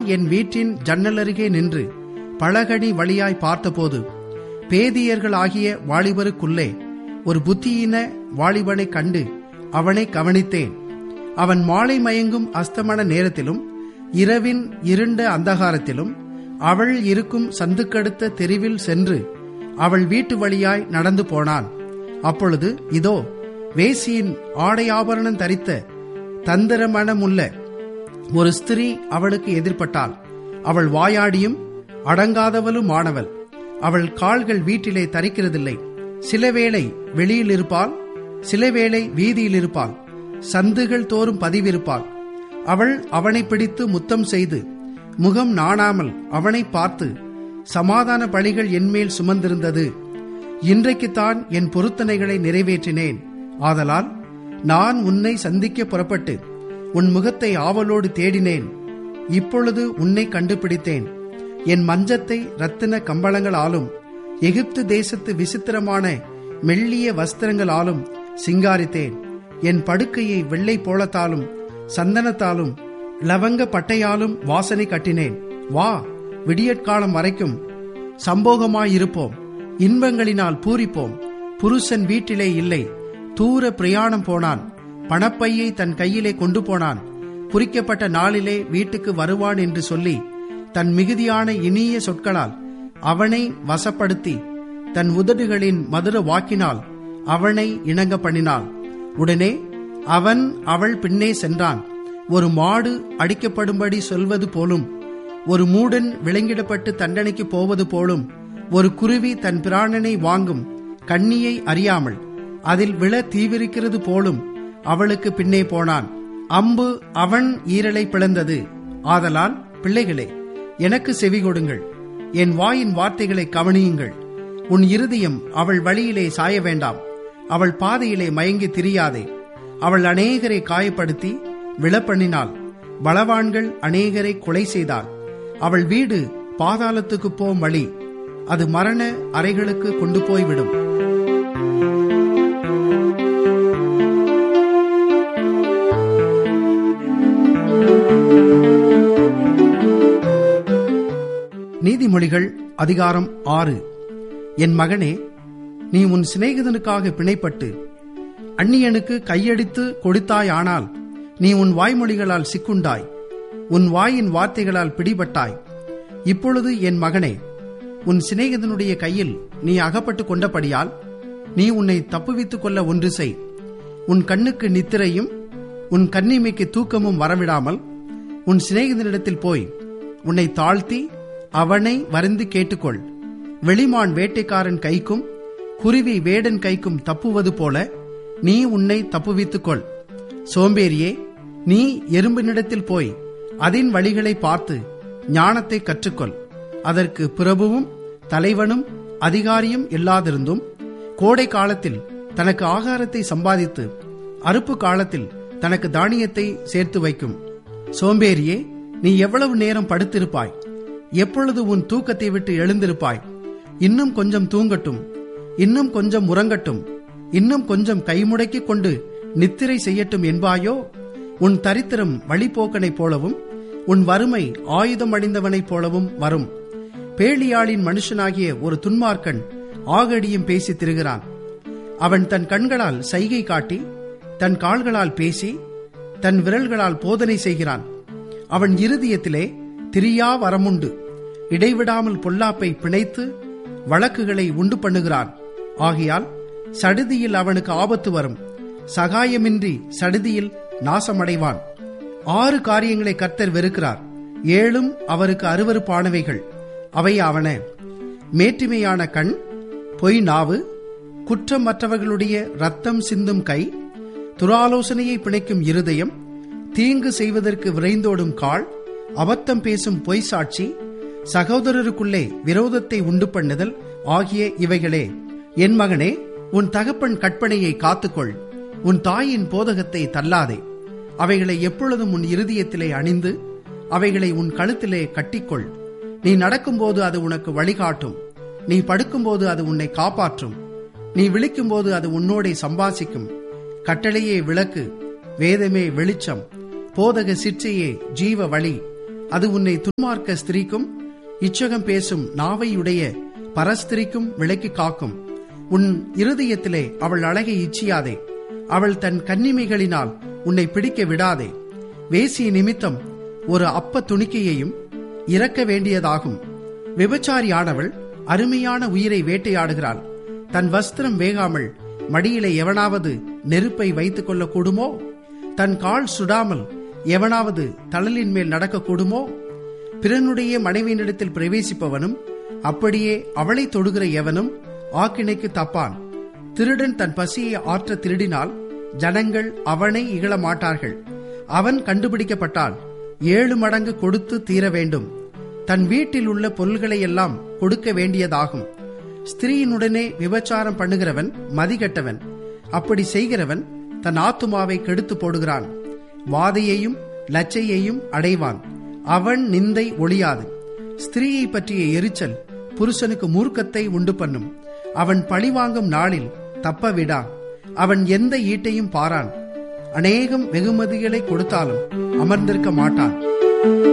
என் வீட்டின் ஜன்னல் அருகே நின்று பழகடி வழியாய் பார்த்தபோது பேதியர்கள் ஆகிய வாலிபருக்குள்ளே ஒரு புத்தியின வாலிபனை கண்டு அவனை கவனித்தேன் அவன் மாலை மயங்கும் அஸ்தமன நேரத்திலும் இரவின் இருண்ட அந்தகாரத்திலும் அவள் இருக்கும் சந்துக்கடுத்த தெருவில் சென்று அவள் வீட்டு வழியாய் நடந்து போனான் அப்பொழுது இதோ வேசியின் ஆடையாபரணம் தரித்த தந்திரமனமுள்ள ஒரு ஸ்திரீ அவளுக்கு எதிர்ப்பட்டாள் அவள் வாயாடியும் அடங்காதவளும் ஆனவள் அவள் கால்கள் வீட்டிலே தரிக்கிறதில்லை சிலவேளை வெளியில் இருப்பாள் சிலவேளை வீதியில் இருப்பாள் சந்துகள் தோறும் பதிவிருப்பாள் அவள் அவனை பிடித்து முத்தம் செய்து முகம் நாணாமல் அவனை பார்த்து சமாதான பழிகள் என்மேல் சுமந்திருந்தது இன்றைக்குத்தான் என் பொருத்தனைகளை நிறைவேற்றினேன் ஆதலால் நான் உன்னை சந்திக்க புறப்பட்டு உன் முகத்தை ஆவலோடு தேடினேன் இப்பொழுது உன்னை கண்டுபிடித்தேன் என் மஞ்சத்தை ரத்தின கம்பளங்களாலும் எகிப்து தேசத்து விசித்திரமான மெல்லிய வஸ்திரங்களாலும் சிங்காரித்தேன் என் படுக்கையை வெள்ளை போலத்தாலும் சந்தனத்தாலும் லவங்க பட்டையாலும் வாசனை கட்டினேன் வா விடியற்காலம் வரைக்கும் சம்போகமாயிருப்போம் இன்பங்களினால் பூரிப்போம் புருஷன் வீட்டிலே இல்லை தூர பிரயாணம் போனான் பணப்பையை தன் கையிலே கொண்டு போனான் குறிக்கப்பட்ட நாளிலே வீட்டுக்கு வருவான் என்று சொல்லி தன் மிகுதியான இனிய சொற்களால் அவனை வசப்படுத்தி தன் உதடுகளின் மதுர வாக்கினால் அவனை இணங்க பண்ணினாள் உடனே அவன் அவள் பின்னே சென்றான் ஒரு மாடு அடிக்கப்படும்படி சொல்வது போலும் ஒரு மூடன் விலங்கிடப்பட்டு தண்டனைக்கு போவது போலும் ஒரு குருவி தன் பிராணனை வாங்கும் கண்ணியை அறியாமல் அதில் விழ தீவிரிக்கிறது போலும் அவளுக்கு பின்னே போனான் அம்பு அவன் ஈரலை பிளந்தது ஆதலால் பிள்ளைகளே எனக்கு செவி கொடுங்கள் என் வாயின் வார்த்தைகளை கவனியுங்கள் உன் இருதயம் அவள் வழியிலே சாய வேண்டாம் அவள் பாதையிலே மயங்கி திரியாதே அவள் அநேகரை காயப்படுத்தி விழப்பண்ணினாள் பலவான்கள் அநேகரை கொலை செய்தாள் அவள் வீடு பாதாளத்துக்கு போம் வழி அது மரண அறைகளுக்கு கொண்டு போய்விடும் நீதிமொழிகள் அதிகாரம் ஆறு என் மகனே நீ உன் சிநேகிதனுக்காக பிணைப்பட்டு அந்நியனுக்கு கையடித்து கொடுத்தாயானால் நீ உன் வாய்மொழிகளால் சிக்குண்டாய் உன் வாயின் வார்த்தைகளால் பிடிபட்டாய் இப்பொழுது என் மகனே உன் சிநேகிதனுடைய கையில் நீ அகப்பட்டு கொண்டபடியால் நீ உன்னை தப்புவித்துக் கொள்ள ஒன்று செய் உன் கண்ணுக்கு நித்திரையும் உன் கண்ணிமைக்கு தூக்கமும் வரவிடாமல் உன் சிநேகிதனிடத்தில் போய் உன்னை தாழ்த்தி அவனை வருந்து கேட்டுக்கொள் வெளிமான் வேட்டைக்காரன் கைக்கும் குருவி வேடன் கைக்கும் தப்புவது போல நீ உன்னை தப்புவித்துக் கொள் சோம்பேறியே நீ எறும்பினிடத்தில் போய் அதன் வழிகளை பார்த்து ஞானத்தை கற்றுக்கொள் அதற்கு பிரபுவும் தலைவனும் அதிகாரியும் இல்லாதிருந்தும் கோடை காலத்தில் தனக்கு ஆகாரத்தை சம்பாதித்து அறுப்பு காலத்தில் தனக்கு தானியத்தை சேர்த்து வைக்கும் சோம்பேறியே நீ எவ்வளவு நேரம் படுத்திருப்பாய் எப்பொழுது உன் தூக்கத்தை விட்டு எழுந்திருப்பாய் இன்னும் கொஞ்சம் தூங்கட்டும் இன்னும் கொஞ்சம் உறங்கட்டும் இன்னும் கொஞ்சம் கைமுடக்கி கொண்டு நித்திரை செய்யட்டும் என்பாயோ உன் தரித்திரம் வழிபோக்கனைப் போலவும் உன் வறுமை ஆயுதம் அணிந்தவனைப் போலவும் வரும் பேளியாளின் மனுஷனாகிய ஒரு துன்மார்க்கன் ஆகடியும் பேசி திரிகிறான் அவன் தன் கண்களால் சைகை காட்டி தன் கால்களால் பேசி தன் விரல்களால் போதனை செய்கிறான் அவன் இருதயத்திலே திரியா வரமுண்டு இடைவிடாமல் பொல்லாப்பை பிணைத்து வழக்குகளை உண்டு பண்ணுகிறான் ஆகையால் சடுதியில் அவனுக்கு ஆபத்து வரும் சகாயமின்றி சடுதியில் நாசமடைவான் ஆறு காரியங்களை கர்த்தர் வெறுக்கிறார் ஏழும் அவருக்கு அருவருப்பானவைகள் அவை அவன மேற்றுமையான கண் பொய் நாவு குற்றமற்றவர்களுடைய ரத்தம் சிந்தும் கை துராலோசனையை பிணைக்கும் இருதயம் தீங்கு செய்வதற்கு விரைந்தோடும் கால் அபத்தம் பேசும் பொய் சாட்சி சகோதரருக்குள்ளே விரோதத்தை உண்டு பண்ணுதல் ஆகிய இவைகளே என் மகனே உன் தகப்பன் கற்பனையை காத்துக்கொள் உன் தாயின் போதகத்தை தள்ளாதே அவைகளை எப்பொழுதும் உன் இருதயத்திலே அணிந்து அவைகளை உன் கழுத்திலே கட்டிக்கொள் நீ நடக்கும்போது அது உனக்கு வழிகாட்டும் நீ படுக்கும்போது அது உன்னை காப்பாற்றும் நீ விழிக்கும்போது அது உன்னோடே சம்பாசிக்கும் கட்டளையே விளக்கு வேதமே வெளிச்சம் போதக சிற்றையே ஜீவ வழி அது உன்னை துன்மார்க்க ஸ்திரீக்கும் இச்சகம் பேசும் நாவையுடைய பரஸ்திரிக்கும் விலக்கி காக்கும் உன் இருதயத்திலே அவள் அழகை இச்சியாதே அவள் தன் கன்னிமைகளினால் உன்னை பிடிக்க விடாதே வேசிய நிமித்தம் ஒரு அப்ப துணிக்கையையும் இறக்க வேண்டியதாகும் விபச்சாரியானவள் அருமையான உயிரை வேட்டையாடுகிறாள் தன் வஸ்திரம் வேகாமல் மடியிலே எவனாவது நெருப்பை வைத்துக் கொள்ள கூடுமோ தன் கால் சுடாமல் எவனாவது தழலின் மேல் நடக்க கூடுமோ பிறனுடைய மனைவியினிடத்தில் பிரவேசிப்பவனும் அப்படியே அவளை தொடுகிற எவனும் ஆக்கினைக்கு தப்பான் திருடன் தன் பசியை ஆற்ற திருடினால் ஜனங்கள் அவனை இகழ மாட்டார்கள் அவன் கண்டுபிடிக்கப்பட்டால் ஏழு மடங்கு கொடுத்து தீர வேண்டும் தன் வீட்டில் உள்ள பொருள்களை எல்லாம் கொடுக்க வேண்டியதாகும் ஸ்திரீயினுடனே விபச்சாரம் பண்ணுகிறவன் மதிகட்டவன் அப்படி செய்கிறவன் தன் ஆத்துமாவை கெடுத்து போடுகிறான் வாதையையும் லச்சையையும் அடைவான் அவன் நிந்தை ஒளியாது ஸ்திரீயை பற்றிய எரிச்சல் புருஷனுக்கு மூர்க்கத்தை உண்டு பண்ணும் அவன் பழிவாங்கும் நாளில் தப்ப விடான் அவன் எந்த ஈட்டையும் பாரான் அநேகம் வெகுமதிகளை கொடுத்தாலும் அமர்ந்திருக்க மாட்டான்